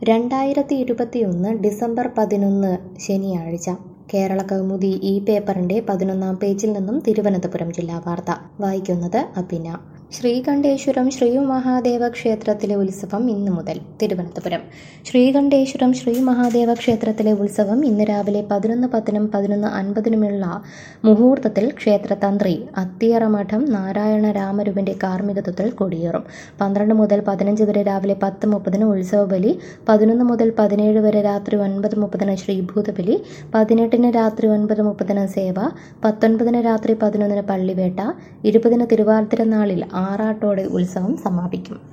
രണ്ടായിരത്തി ഇരുപത്തിയൊന്ന് ഡിസംബർ പതിനൊന്ന് ശനിയാഴ്ച കേരള കൗമുദി ഈ പേപ്പറിന്റെ പതിനൊന്നാം പേജിൽ നിന്നും തിരുവനന്തപുരം ജില്ലാ വാർത്ത വായിക്കുന്നത് അഭിന ശ്രീകണ്ഠേശ്വരം ശ്രീ മഹാദേവ ക്ഷേത്രത്തിലെ ഉത്സവം ഇന്ന് മുതൽ തിരുവനന്തപുരം ശ്രീകണ്ഠേശ്വരം ശ്രീ മഹാദേവ ക്ഷേത്രത്തിലെ ഉത്സവം ഇന്ന് രാവിലെ പതിനൊന്ന് പത്തിനും പതിനൊന്ന് അൻപതിനുമുള്ള മുഹൂർത്തത്തിൽ ക്ഷേത്രതന്ത്രി അത്തിയറ മഠം നാരായണ രാമരുവിന്റെ കാർമ്മികത്വത്തിൽ കൊടിയേറും പന്ത്രണ്ട് മുതൽ പതിനഞ്ച് വരെ രാവിലെ പത്ത് മുപ്പതിന് ഉത്സവബലി പതിനൊന്ന് മുതൽ പതിനേഴ് വരെ രാത്രി ഒൻപത് മുപ്പതിന് ശ്രീഭൂതബലി പതിനെട്ടിന് രാത്രി ഒൻപത് മുപ്പതിന് സേവ പത്തൊൻപതിന് രാത്രി പതിനൊന്നിന് പള്ളിവേട്ട ഇരുപതിന് തിരുവാതിര നാളിൽ ആറാട്ടോടെ ഉത്സവം സമാപിക്കും